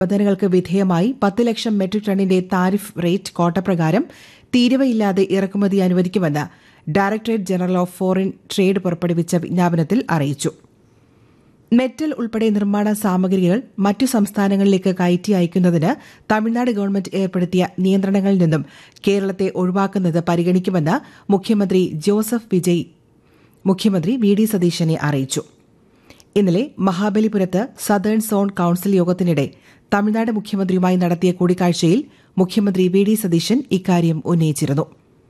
നിബന്ധനകൾക്ക് വിധേയമായി പത്ത് ലക്ഷം മെട്രിക് ടണ്ണിന്റെ താരിഫ് റേറ്റ് കോട്ടപ്രകാരം തീരുവയില്ലാതെ ഇറക്കുമതി അനുവദിക്കുമെന്ന് directorate general of foreign trade പുറപ്പെടുവിച്ച വിജ്ഞാപനത്തിൽ അറിയിച്ചു മെറ്റൽ ഉൾപ്പെടെ നിർമ്മാണ സാമഗ്രികൾ മറ്റു സംസ്ഥാനങ്ങളിലേക്ക് കയറ്റി അയക്കുന്നതിന് തമിഴ്നാട് ഗവൺമെന്റ് ഏർപ്പെടുത്തിയ നിയന്ത്രണങ്ങളിൽ നിന്നും കേരളത്തെ ഒഴിവാക്കുന്നത് പരിഗണിക്കുമെന്ന് മുഖ്യമന്ത്രി ജോസഫ് വിജയ് മുഖ്യമന്ത്രി വി ഡി സതീശനെ അറിയിച്ചു ഇന്നലെ മഹാബലിപുരത്ത് സദേൺ സോൺ കൌൺസിൽ യോഗത്തിനിടെ തമിഴ്നാട് മുഖ്യമന്ത്രിയുമായി നടത്തിയ കൂടിക്കാഴ്ചയിൽ മുഖ്യമന്ത്രി വി ഡി സതീശൻ ഇക്കാര്യം ഉന്നയിച്ചിരുന്നു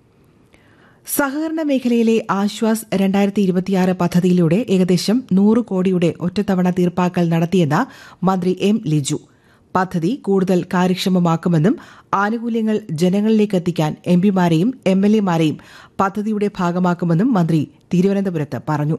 സഹകരണ മേഖലയിലെ ആശ്വാസ് രണ്ടായിരത്തി ഇരുപത്തിയാറ് പദ്ധതിയിലൂടെ ഏകദേശം നൂറ് കോടിയുടെ ഒറ്റത്തവണ തീർപ്പാക്കൽ നടത്തിയെന്ന് മന്ത്രി എം ലിജു പദ്ധതി കൂടുതൽ കാര്യക്ഷമമാക്കുമെന്നും ആനുകൂല്യങ്ങൾ ജനങ്ങളിലേക്ക് എത്തിക്കാൻ എംപിമാരെയും എം എൽ എമാരെയും പദ്ധതിയുടെ ഭാഗമാക്കുമെന്നും മന്ത്രി തിരുവനന്തപുരത്ത് പറഞ്ഞു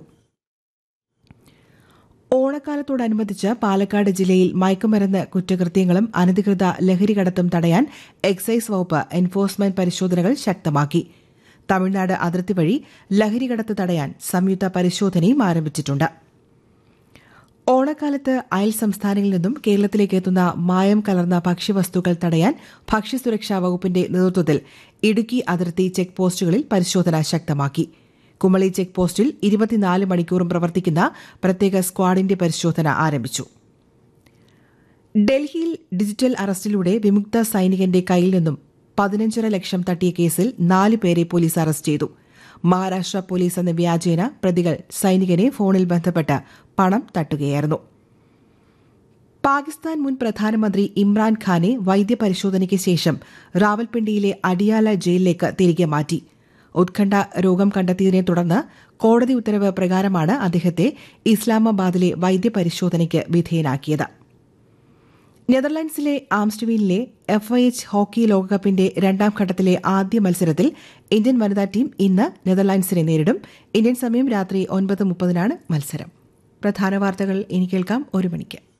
ഓണക്കാലത്തോടനുബന്ധിച്ച് പാലക്കാട് ജില്ലയിൽ മയക്കുമരുന്ന് കുറ്റകൃത്യങ്ങളും അനധികൃത ലഹരികടത്തും തടയാൻ എക്സൈസ് വകുപ്പ് എൻഫോഴ്സ്മെന്റ് പരിശോധനകൾ ശക്തമാക്കി തമിഴ്നാട് അതിർത്തി വഴി ലഹരികടത്ത് തടയാൻ സംയുക്ത പരിശോധനയും ആരംഭിച്ചിട്ടുണ്ട് ഓണക്കാലത്ത് അയൽ സംസ്ഥാനങ്ങളിൽ നിന്നും കേരളത്തിലേക്ക് എത്തുന്ന മായം കലർന്ന ഭക്ഷ്യവസ്തുക്കൾ തടയാൻ ഭക്ഷ്യസുരക്ഷാ വകുപ്പിന്റെ നേതൃത്വത്തിൽ ഇടുക്കി അതിർത്തി ചെക്ക് പോസ്റ്റുകളിൽ പരിശോധന ശക്തമാക്കി കുമളി ചെക്ക് പോസ്റ്റിൽ ഇരുപത്തിനാല് മണിക്കൂറും പ്രവർത്തിക്കുന്ന പ്രത്യേക സ്ക്വാഡിന്റെ പരിശോധന ആരംഭിച്ചു ഡൽഹിയിൽ ഡിജിറ്റൽ അറസ്റ്റിലൂടെ വിമുക്ത സൈനികന്റെ കയ്യിൽ നിന്നും പതിനഞ്ചര ലക്ഷം തട്ടിയ കേസിൽ നാല് പേരെ പോലീസ് അറസ്റ്റ് ചെയ്തു മഹാരാഷ്ട്ര പോലീസ് എന്ന വ്യാജേന പ്രതികൾ സൈനികനെ ഫോണിൽ ബന്ധപ്പെട്ട് പണം തട്ടുകയായിരുന്നു പാകിസ്ഥാൻ മുൻ പ്രധാനമന്ത്രി ഇമ്രാൻഖാനെ വൈദ്യപരിശോധനയ്ക്ക് ശേഷം റാവൽപിണ്ടിയിലെ അഡിയാല ജയിലിലേക്ക് തിരികെ മാറ്റി ഉത്കണ്ഠ രോഗം കണ്ടെത്തിയതിനെ തുടർന്ന് കോടതി ഉത്തരവ് പ്രകാരമാണ് അദ്ദേഹത്തെ ഇസ്ലാമാബാദിലെ വൈദ്യപരിശോധനയ്ക്ക് വിധേയനാക്കിയത് നെതർലാൻഡ്സിലെ ആംസ്റ്റ്വീനിലെ എഫ് ഐ എച്ച് ഹോക്കി ലോകകപ്പിന്റെ രണ്ടാം ഘട്ടത്തിലെ ആദ്യ മത്സരത്തിൽ ഇന്ത്യൻ വനിതാ ടീം ഇന്ന് നെതർലാൻഡ്സിനെ നേരിടും ഇന്ത്യൻ സമയം രാത്രി ഒൻപത് മുപ്പതിനാണ് മത്സരം പ്രധാന വാർത്തകൾ ഇനി കേൾക്കാം ഒരു മണിക്ക്